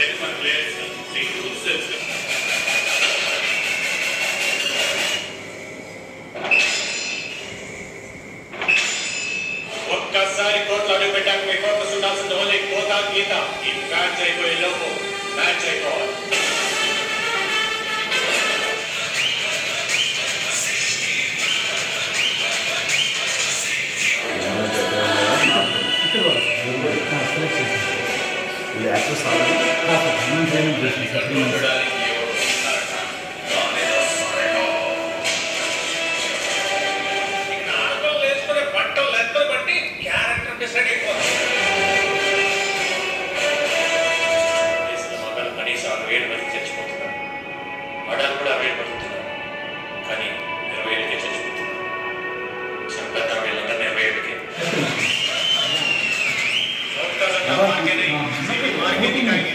లేదు మన ప్లేయర్స్ నీకు రూల్స్ తెలుసు ఒక్కసారి కోర్టులో అడుగు పెట్టాక మీ కోర్టు చూడాల్సింది ఓన్లీ కోత గీత ఈ మ్యాచ్ అయిపోయే లోపు మ్యాచ్ అయిపోవాలి ఇది యాక్సెస్ చూడడానికి ఎవరు వస్తారట రాలేదు వస్తారేమో. ఈ నాలుగు వేసుకునే బట్టలు లెక్కలు బట్టి క్యారెక్టర్ డిసైడ్ అయిపోతుంది ఈ సినిమాలో కనీసం అరవై ఏడు మంది చచ్చిపోతున్నారు మర్డర్ కూడా అరవై ఏడు బతుకుతున్నారు కానీ ఇరవై ఏడుకే చచ్చిపోతున్నారు చంపేద్దాం వీళ్ళందరినీ ఇరవై ఏడుకే ఒక్కసారి మార్కెటింగ్ మార్కెటింగ్ ఆగి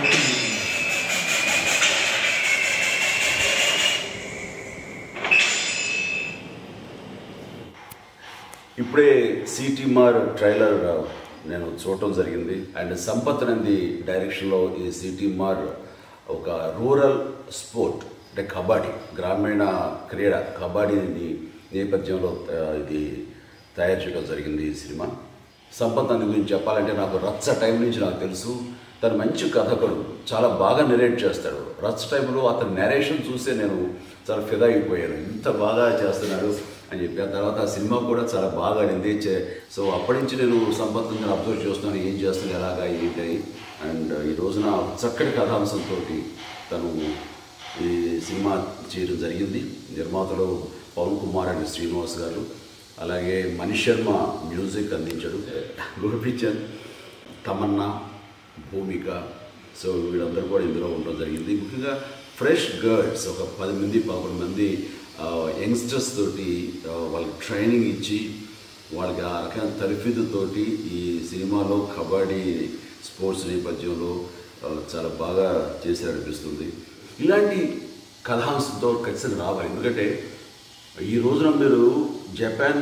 ఇప్పుడే సిటీ మార్ ట్రైలర్ నేను చూడటం జరిగింది అండ్ సంపత్ నంది డైరెక్షన్లో ఈ సిటీ మార్ ఒక రూరల్ స్పోర్ట్ అంటే కబడ్డీ గ్రామీణ క్రీడ కబడ్డీని నేపథ్యంలో ఆ, ఇది తయారు చేయడం జరిగింది ఈ సినిమా సంపత్ నంది గురించి చెప్పాలంటే నాకు రచ్చ టైం నుంచి నాకు తెలుసు తను మంచి కథకుడు చాలా బాగా నెరేట్ చేస్తాడు రచ్చ టైంలో అతని నెరేషన్ చూసే నేను చాలా ఫిదా అయిపోయాను ఇంత బాగా చేస్తున్నాడు అని చెప్పి ఆ తర్వాత ఆ సినిమా కూడా చాలా బాగా ఆడింది చే- సో అప్పటి నుంచి నేను సంపత్ని నేను అబ్జర్వ్ చేస్తున్నాను ఏం చేస్తున్నాను ఎలాగా ఏంటి అని అండ్ ఈ రోజున చక్కటి కథాంశంతో తను ఈ సినిమా చేయడం జరిగింది నిర్మాతలు పవన్ కుమార్ అండ్ శ్రీనివాస్ గారు అలాగే మణిష్ శర్మ మ్యూజిక్ అందించాడు గోపిచంద్ తమన్నా భూమిక సో వీళ్ళందరూ కూడా ఇందులో ఉండడం జరిగింది ముఖ్యంగా ఫ్రెష్ గర్ల్స్ ఒక పది మంది పదకొండు మంది యంగ్స్టర్స్ తోటి ఆ, వాళ్ళకి ట్రైనింగ్ ఇచ్చి వాళ్ళకి ఆ రకమైన తరఫీదుతోటి ఈ సినిమాలో కబడ్డీ స్పోర్ట్స్ నేపథ్యంలో ఆ, చాలా బాగా చేశారనిపిస్తుంది ఇలాంటి కథాంశంతో ఖచ్చితంగా రావాలి ఎందుకంటే ఈ రోజున మీరు జపాన్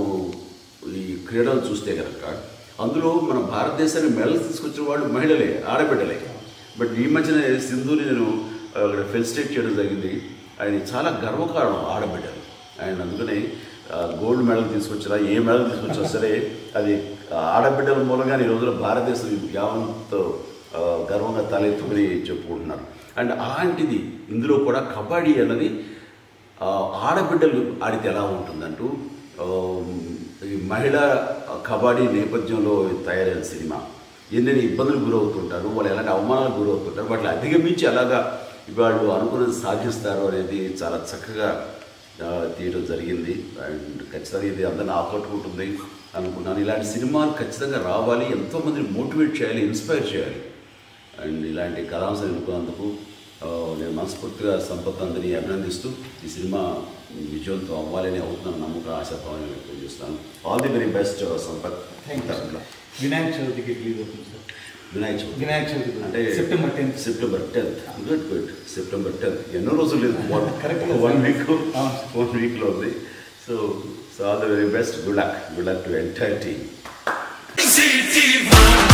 ఈ క్రీడలు చూస్తే కనుక అందులో మన భారతదేశానికి మెడల్స్ తీసుకొచ్చిన వాళ్ళు మహిళలే ఆడబిడ్డలే బట్ ఈ మధ్యన సింధుని నేను అక్కడ ఫెలిసిటేట్ చేయడం జరిగింది ఆయన చాలా గర్వకారణం ఆడబిడ్డలు ఆయన అందుకని గోల్డ్ మెడల్ తీసుకొచ్చినా ఏ మెడల్ తీసుకొచ్చినా సరే అది ఆడబిడ్డల మూలంగా ఈ రోజున భారతదేశం యావంత్ ఆ, గర్వంగా తలెత్తుకుని చెప్పుకుంటున్నారు అండ్ అలాంటిది ఇందులో కూడా కబడ్డీ అన్నది ఆ, ఆడబిడ్డలు ఆడితే ఎలా ఉంటుందంటూ ఆ, ఈ మహిళా కబడ్డీ నేపథ్యంలో తయారైన సినిమా ఎన్నెన్ని ఇబ్బందులు గురవుతుంటారు వాళ్ళు ఎలాంటి అవమానాలకు గురవుతుంటారు వాటిని అధిగమించి ఎలాగా వాళ్ళు అనుకున్నది సాధిస్తారు అనేది చాలా చక్కగా ఆ, తీయడం జరిగింది అండ్ ఖచ్చితంగా ఇది అందరిని ఆకట్టుకుంటుంది అనుకున్నాను ఇలాంటి సినిమాలు ఖచ్చితంగా రావాలి ఎంతోమందిని మోటివేట్ చేయాలి ఇన్స్పైర్ చేయాలి అండ్ ఇలాంటి కథాంశం ఎన్నుకున్నందుకు ఆ, నేను మనస్ఫూర్తిగా సంపత్ అందరినీ అభినందిస్తూ ఈ సినిమా విజయంతో అవ్వాలని అవుతున్న నమ్మకం ఆశాభావాన్ని వ్యక్తం చేస్తాను all the very best Sampath Vinayaka చవితికి రిలీజ్ అవుతుంది సార్ వినాయక చవితి వినాయక చవితి అంటే September tenth September tenth good good September tenth ఎన్నో రోజులు లేదు Correct గా వన్ సార్. వీక్ అవును. వన్ వీక్లో ఉంది so so all the very best good luck good luck to entire team City Man.